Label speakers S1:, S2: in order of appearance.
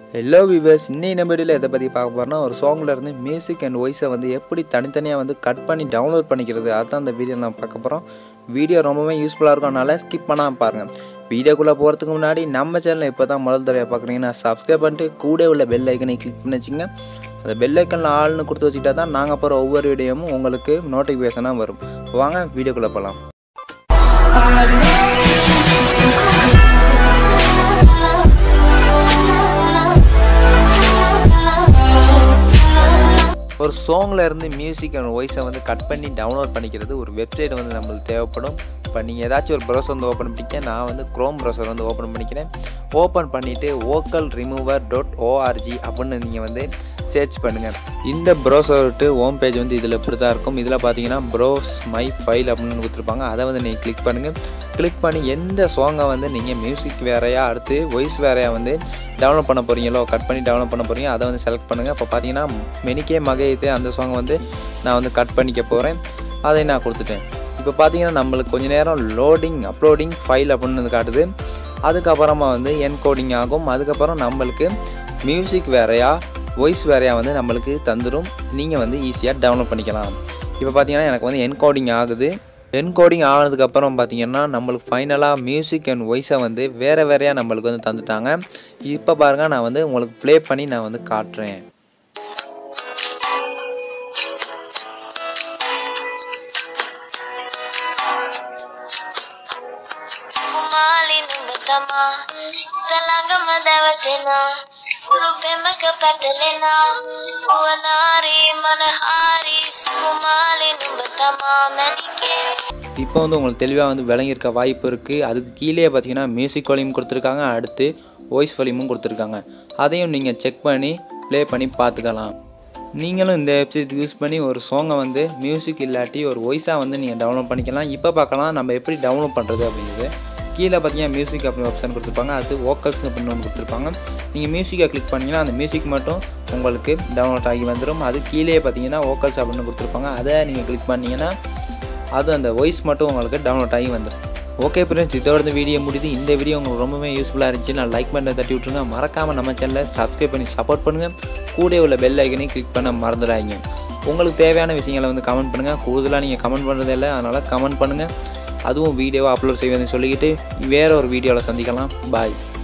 S1: hello viewers இன்னைக்கு நம்ம வீடியோவில் எதை பற்றி பார்க்க போகிறோம்னா ஒரு சாங்கில் இருந்து மியூசிக் அண்ட் வாய்ஸை வந்து எப்படி தனித்தனியாக வந்து கட் பண்ணி டவுன்லோட் பண்ணிக்கிறது அதுதான் அந்த வீடியோ நான் பார்க்க போகிறோம் வீடியோ ரொம்பவே யூஸ்ஃபுல்லாக இருக்கும் அதனால் ஸ்கிப் பண்ணாமல் பாருங்கள் வீடியோக்குள்ளே போகிறதுக்கு முன்னாடி நம்ம சேனலை இப்போ தான் முதல் தடவை பார்க்குறீங்கன்னா சப்ஸ்கிரைப் பண்ணிட்டு கூட உள்ள பெல் ஐக்கனை கிளிக் பண்ணி வச்சுங்க அந்த பெல் ஐக்கனில் ஆள்னு கொடுத்து வச்சுக்கிட்டா தான் நாங்கள் போகிற ஒவ்வொரு வீடியோவும் உங்களுக்கு நோட்டிஃபிகேஷனாக வரும் வாங்க வீடியோக்குள்ளே போகலாம் ஒரு சாங்கில் இருந்து மியூசிக் அண்ட் வாய்ஸை வந்து கட் பண்ணி டவுன்லோட் பண்ணிக்கிறது ஒரு வெப்சைட் வந்து நம்மளுக்கு தேவைப்படும் இப்போ நீங்கள் ஏதாச்சும் ஒரு ப்ரௌசர் வந்து ஓப்பன் பண்ணிக்க நான் வந்து க்ரோம் ப்ரௌசர் வந்து ஓப்பன் பண்ணிக்கிறேன் ஓப்பன் பண்ணிவிட்டு ஓக்கல் ரிமூவர் டாட் ஓஆர்ஜி அப்படின்னு நீங்கள் வந்து சர்ச் பண்ணுங்கள் இந்த ப்ரௌசர் விட்டு ஹோம் பேஜ் வந்து இதில் இப்படி தான் இருக்கும் இதில் பார்த்தீங்கன்னா ப்ரௌஸ் மை ஃபைல் அப்படின்னு கொடுத்துருப்பாங்க அதை வந்து நீங்கள் கிளிக் பண்ணுங்கள் கிளிக் பண்ணி எந்த சாங்கை வந்து நீங்கள் மியூசிக் வேறையா அடுத்து வாய்ஸ் வேறையா வந்து டவுன்லோட் பண்ண போகிறீங்களோ கட் பண்ணி டவுன்லோட் பண்ண போகிறீங்க அதை வந்து செலக்ட் பண்ணுங்கள் இப்போ பார்த்தீங்கன்னா மெனிக்கே மகையத்து அந்த சாங் வந்து நான் வந்து கட் பண்ணிக்க போகிறேன் அதை நான் கொடுத்துட்டேன் இப்போ பார்த்தீங்கன்னா நம்மளுக்கு கொஞ்ச நேரம் லோடிங் அப்லோடிங் ஃபைல் அப்படின்னு வந்து காட்டுது அதுக்கப்புறமா வந்து என்கோடிங் ஆகும் அதுக்கப்புறம் நம்மளுக்கு மியூசிக் வேறையா வாய்ஸ் வேறையா வந்து நம்மளுக்கு தந்துடும் நீங்கள் வந்து ஈஸியாக டவுன்லோட் பண்ணிக்கலாம் இப்போ பார்த்தீங்கன்னா எனக்கு வந்து என்கோடிங் ஆகுது என்கோடிங் ஆனதுக்கப்புறம் பார்த்தீங்கன்னா நம்மளுக்கு ஃபைனலாக மியூசிக் அண்ட் வாய்ஸை வந்து வேறு வேறையாக நம்மளுக்கு வந்து தந்துட்டாங்க இப்போ பாருங்கள் நான் வந்து உங்களுக்கு ப்ளே பண்ணி நான் வந்து காட்டுறேன்
S2: Kumali ng betama Talaga madawat na Lupe magkapatalina Uwanari manahari Kumali ng betama Manike
S1: இப்போ வந்து உங்களுக்கு தெளிவாக வந்து விளங்கியிருக்க வாய்ப்பு இருக்குது அதுக்கு கீழே பார்த்தீங்கன்னா மியூசிக் வால்யூம் கொடுத்துருக்காங்க அடுத்து வாய்ஸ் வால்யூமும் கொடுத்துருக்காங்க அதையும் நீங்கள் செக் பண்ணி ப்ளே பண்ணி பார்த்துக்கலாம் நீங்களும் இந்த வெப்சைட் யூஸ் பண்ணி ஒரு சாங்கை வந்து மியூசிக் இல்லாட்டி ஒரு வாய்ஸாக வந்து நீங்கள் டவுன்லோட் பண்ணிக்கலாம் இப்போ பார்க்கலாம் நம்ம எப்படி டவுன்லோட் பண்ணுறது அப்படிங்கிறது கீழே பார்த்தீங்கன்னா மியூசிக் அப்படின்னு ஆப்ஷன் கொடுத்துருப்பாங்க அது வோக்கல்ஸ் அப்படின்னு ஒன்று கொடுத்துருப்பாங்க நீங்கள் மியூசிக்கை கிளிக் பண்ணிங்கன்னா அந்த மியூசிக் மட்டும் உங்களுக்கு டவுன்லோட் ஆகி வந்துடும் அது கீழே பார்த்தீங்கன்னா வோக்கல்ஸ் அப்படின்னு கொடுத்துருப்பாங்க அதை நீங்கள் கிளிக் பண்ணிங்கன்னா அது அந்த வாய்ஸ் மட்டும் உங்களுக்கு டவுன்லோட் ஆகி வந்துடும் ஓகே ஃப்ரெண்ட்ஸ் இதோட இந்த வீடியோ முடியுது இந்த வீடியோ உங்களுக்கு ரொம்பவே யூஸ்ஃபுல்லாக இருந்துச்சு நான் லைக் பண்ண தட்டி விட்ருங்க மறக்காமல் நம்ம சேனலை சப்ஸ்கிரைப் பண்ணி சப்போர்ட் பண்ணுங்கள் கூட உள்ள பெல் ஐக்கனையும் கிளிக் பண்ண மறந்துடாதீங்க உங்களுக்கு தேவையான விஷயங்களை வந்து கமெண்ட் பண்ணுங்கள் கூடுதலாக நீங்கள் கமெண்ட் பண்ணுறதே இல்லை அதனால் கமெண்ட் பண்ணுங்கள் அதுவும் வீடியோவை அப்லோட் செய்வதை சொல்லிக்கிட்டு வேற ஒரு வீடியோவில் சந்திக்கலாம் பாய்